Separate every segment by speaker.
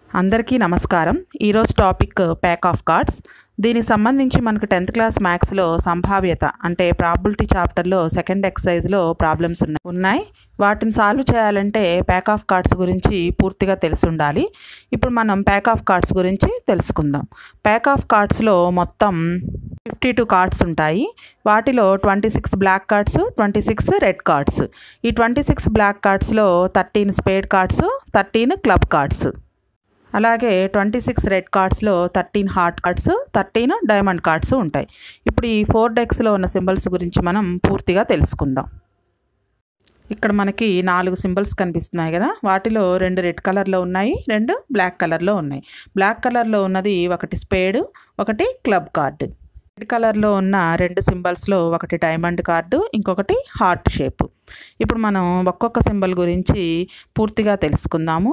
Speaker 1: అందరికీ నమస్కారం ఈరోజు టాపిక్ ప్యాక్ ఆఫ్ కార్డ్స్ దీనికి సంబంధించి మనకు టెన్త్ క్లాస్ మ్యాథ్స్లో సంభావ్యత అంటే ప్రాబిలిటీ చాప్టర్లో సెకండ్ ఎక్సర్సైజ్లో ప్రాబ్లమ్స్ ఉన్నాయి ఉన్నాయి వాటిని సాల్వ్ చేయాలంటే ప్యాక్ ఆఫ్ కార్డ్స్ గురించి పూర్తిగా తెలిసి ఉండాలి ఇప్పుడు మనం ప్యాక్ ఆఫ్ కార్డ్స్ గురించి తెలుసుకుందాం ప్యాక్ ఆఫ్ కార్డ్స్లో మొత్తం ఫిఫ్టీ టూ కార్డ్స్ ఉంటాయి వాటిలో twenty six black cards twenty six red cards ఈ ట్వంటీ సిక్స్ బ్లాక్ కార్డ్స్లో thirteen spade cards thirteen club cards అలాగే ట్వంటీ సిక్స్ రెడ్ కార్డ్స్లో thirteen heart cards thirteen diamond cards ఉంటాయి ఇప్పుడు ఈ ఫోర్ డెక్స్లో ఉన్న సింబల్స్ గురించి మనం పూర్తిగా తెలుసుకుందాం ఇక్కడ మనకి నాలుగు సింబల్స్ కనిపిస్తున్నాయి కదా వాటిలో రెండు రెడ్ కలర్లో ఉన్నాయి రెండు బ్లాక్ కలర్లో ఉన్నాయి బ్లాక్ కలర్లో ఉన్నది ఒకటి స్పేడ్ ఒకటి క్లబ్ కార్డు రెడ్ కలర్లో ఉన్న రెండు సింబల్స్లో ఒకటి డైమండ్ కార్డు ఇంకొకటి హార్ట్ షేప్ ఇప్పుడు మనం ఒక్కొక్క సింబల్ గురించి పూర్తిగా తెలుసుకుందాము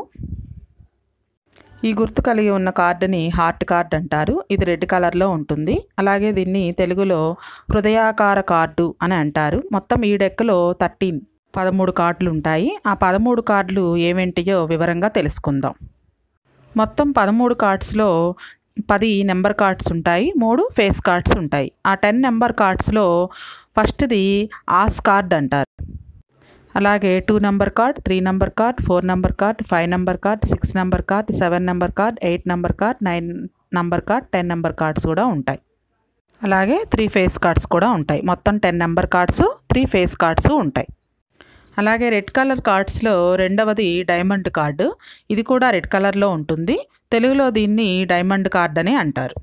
Speaker 1: ఈ గుర్తు కలిగి ఉన్న కార్డుని హార్ట్ కార్డ్ అంటారు ఇది రెడ్ కలర్లో ఉంటుంది అలాగే దీన్ని తెలుగులో హృదయాకార కార్డు అని అంటారు మొత్తం ఈ డెక్లో థర్టీన్ పదమూడు కార్డులు ఉంటాయి ఆ పదమూడు కార్డులు ఏమేంటియో వివరంగా తెలుసుకుందాం మొత్తం పదమూడు కార్డ్స్లో పది నెంబర్ కార్డ్స్ ఉంటాయి మూడు ఫేస్ కార్డ్స్ ఉంటాయి ఆ టెన్ నెంబర్ కార్డ్స్లో ఫస్ట్ది ఆస్ కార్డ్ అంటారు అలాగే two number card three number card four number card five number card six number card seven number card eight number card nine number card ten number cards కూడా ఉంటాయి అలాగే three face cards కూడా ఉంటాయి మొత్తం ten number cards three face cards ఉంటాయి అలాగే red colour కార్డ్స్లో రెండవది diamond card ఇది కూడా రెడ్ కలర్లో ఉంటుంది తెలుగులో దీన్ని డైమండ్ కార్డ్ అని అంటారు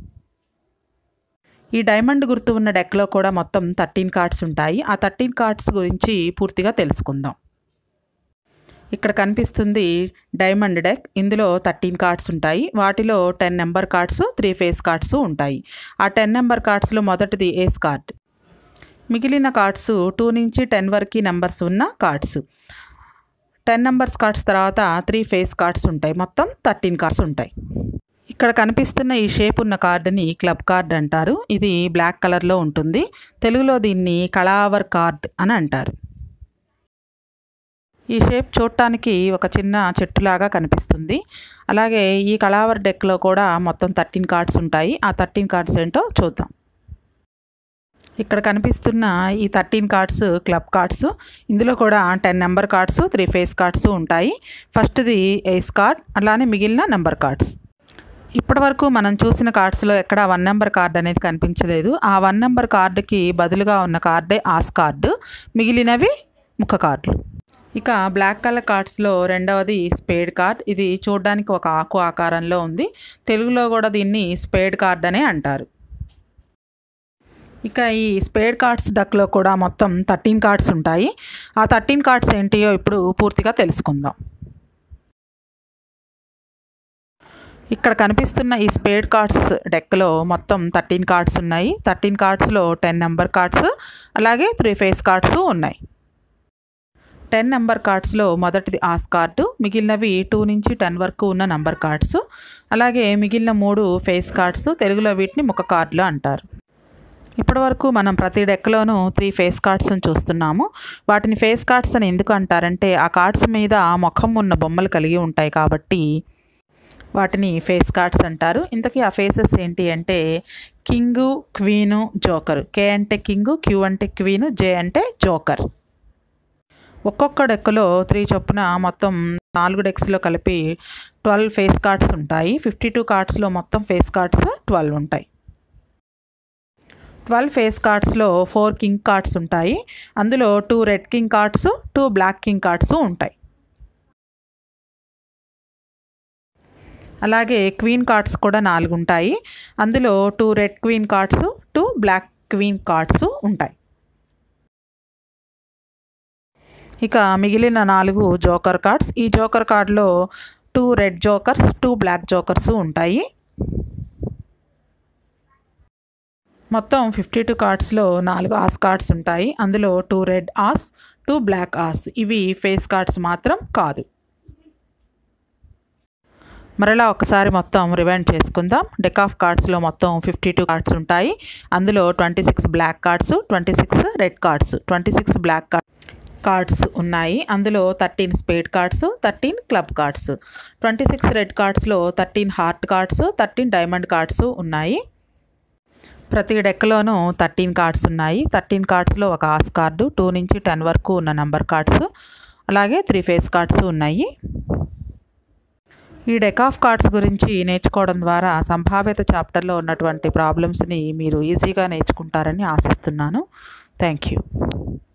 Speaker 1: ఈ డైమండ్ గుర్తు ఉన్న డెక్లో కూడా మొత్తం థర్టీన్ కార్డ్స్ ఉంటాయి ఆ థర్టీన్ కార్డ్స్ గురించి పూర్తిగా తెలుసుకుందాం ఇక్కడ కనిపిస్తుంది డైమండ్ డెక్ ఇందులో థర్టీన్ కార్డ్స్ ఉంటాయి వాటిలో ten number cards three face cards ఉంటాయి ఆ టెన్ నెంబర్ కార్డ్స్లో మొదటిది ఏస్ కార్డ్ మిగిలిన కార్డ్స్ టూ నుంచి టెన్ వరకు నెంబర్స్ ఉన్న కార్డ్స్ టెన్ నెంబర్స్ కార్డ్స్ తర్వాత త్రీ ఫేస్ కార్డ్స్ ఉంటాయి మొత్తం థర్టీన్ కార్డ్స్ ఉంటాయి ఇక్కడ కనిపిస్తున్న ఈ షేప్ ఉన్న కార్డుని క్లబ్ కార్డ్ అంటారు ఇది బ్లాక్ కలర్లో ఉంటుంది తెలుగులో దీన్ని కళావర్ కార్డ్ అని అంటారు ఈ షేప్ చూడటానికి ఒక చిన్న చెట్టులాగా కనిపిస్తుంది అలాగే ఈ కళావర్ డెక్లో కూడా మొత్తం థర్టీన్ కార్డ్స్ ఉంటాయి ఆ థర్టీన్ కార్డ్స్ ఏంటో చూద్దాం ఇక్కడ కనిపిస్తున్న ఈ థర్టీన్ కార్డ్స్ క్లబ్ కార్డ్స్ ఇందులో కూడా ten number cards three face cards ఉంటాయి ఫస్ట్ది ఎయిస్ కార్డ్ అలానే మిగిలిన నెంబర్ కార్డ్స్ ఇప్పటివరకు మనం చూసిన కార్డ్స్లో ఎక్కడ వన్ నెంబర్ కార్డ్ అనేది కనిపించలేదు ఆ వన్ నెంబర్ కార్డుకి బదులుగా ఉన్న కార్డే ఆస్ కార్డు మిగిలినవి ముఖ కార్డులు ఇక బ్లాక్ కలర్ కార్డ్స్లో రెండవది స్పేడ్ కార్డ్ ఇది చూడడానికి ఒక ఆకు ఆకారంలో ఉంది తెలుగులో కూడా దీన్ని స్పేడ్ కార్డ్ అనే అంటారు ఇక ఈ స్పేడ్ కార్డ్స్ డక్లో కూడా మొత్తం థర్టీన్ కార్డ్స్ ఉంటాయి ఆ థర్టీన్ కార్డ్స్ ఏంటియో ఇప్పుడు పూర్తిగా తెలుసుకుందాం ఇక్కడ కనిపిస్తున్న ఈ స్పేడ్ కార్డ్స్ డెక్లో మొత్తం థర్టీన్ కార్డ్స్ ఉన్నాయి థర్టీన్ కార్డ్స్లో టెన్ నెంబర్ కార్డ్స్ అలాగే త్రీ ఫేస్ కార్డ్స్ ఉన్నాయి టెన్ నెంబర్ కార్డ్స్లో మొదటిది ఆస్ కార్డు మిగిలినవి టూ నుంచి టెన్ వరకు ఉన్న నంబర్ కార్డ్స్ అలాగే మిగిలిన మూడు ఫేస్ కార్డ్స్ తెలుగులో వీటిని ముఖ కార్డులు అంటారు ఇప్పటివరకు మనం ప్రతి డెక్లోనూ త్రీ ఫేస్ కార్డ్స్ని చూస్తున్నాము వాటిని ఫేస్ కార్డ్స్ అని ఎందుకు అంటారంటే ఆ కార్డ్స్ మీద ముఖం ఉన్న బొమ్మలు కలిగి ఉంటాయి కాబట్టి వాటిని ఫేస్ కార్డ్స్ అంటారు ఇంతకీ ఆ ఫేసెస్ ఏంటి అంటే కింగు క్వీను జోకర్ కే అంటే కింగు క్యూ అంటే క్వీను జే అంటే జోకర్ ఒక్కొక్క డెక్లో త్రీ చొప్పున మొత్తం నాలుగు డెక్స్లో కలిపి ట్వెల్వ్ ఫేస్ కార్డ్స్ ఉంటాయి ఫిఫ్టీ టూ కార్డ్స్లో మొత్తం ఫేస్ కార్డ్స్ ట్వెల్వ్ ఉంటాయి ట్వెల్వ్ ఫేస్ కార్డ్స్లో ఫోర్ కింగ్ కార్డ్స్ ఉంటాయి అందులో two red king cards two black king cards ఉంటాయి అలాగే క్వీన్ కార్డ్స్ కూడా నాలుగు ఉంటాయి అందులో two red queen cards two black queen cards ఉంటాయి ఇక మిగిలిన నాలుగు జోకర్ కార్డ్స్ ఈ జోకర్ కార్డ్లో two red jokers two black jokers ఉంటాయి మొత్తం ఫిఫ్టీ టూ కార్డ్స్లో నాలుగు ఆస్ కార్డ్స్ ఉంటాయి అందులో two red ace two black ace ఇవి ఫేస్ కార్డ్స్ మాత్రం కాదు మరలా ఒకసారి మొత్తం రివైండ్ చేసుకుందాం డెక్ ఆఫ్ కార్డ్స్లో మొత్తం ఫిఫ్టీ టూ కార్డ్స్ ఉంటాయి అందులో twenty six black cards twenty six red cards twenty six black card cards ఉన్నాయి అందులో thirteen spade cards thirteen club cards twenty six red కార్డ్స్లో thirteen heart cards thirteen diamond cards ఉన్నాయి ప్రతి డెక్లోనూ thirteen cards ఉన్నాయి thirteen కార్డ్స్లో ఒక ace card two నుంచి టెన్ వరకు ఉన్న నంబర్ కార్డ్స్ అలాగే త్రీ ఫేస్ కార్డ్స్ ఉన్నాయి ఈ డెక్ ఆఫ్ కార్డ్స్ గురించి నేర్చుకోవడం ద్వారా సంభావ్యత చాప్టర్లో ఉన్నటువంటి ప్రాబ్లమ్స్ని మీరు ఈజీగా నేర్చుకుంటారని ఆశిస్తున్నాను థ్యాంక్ యూ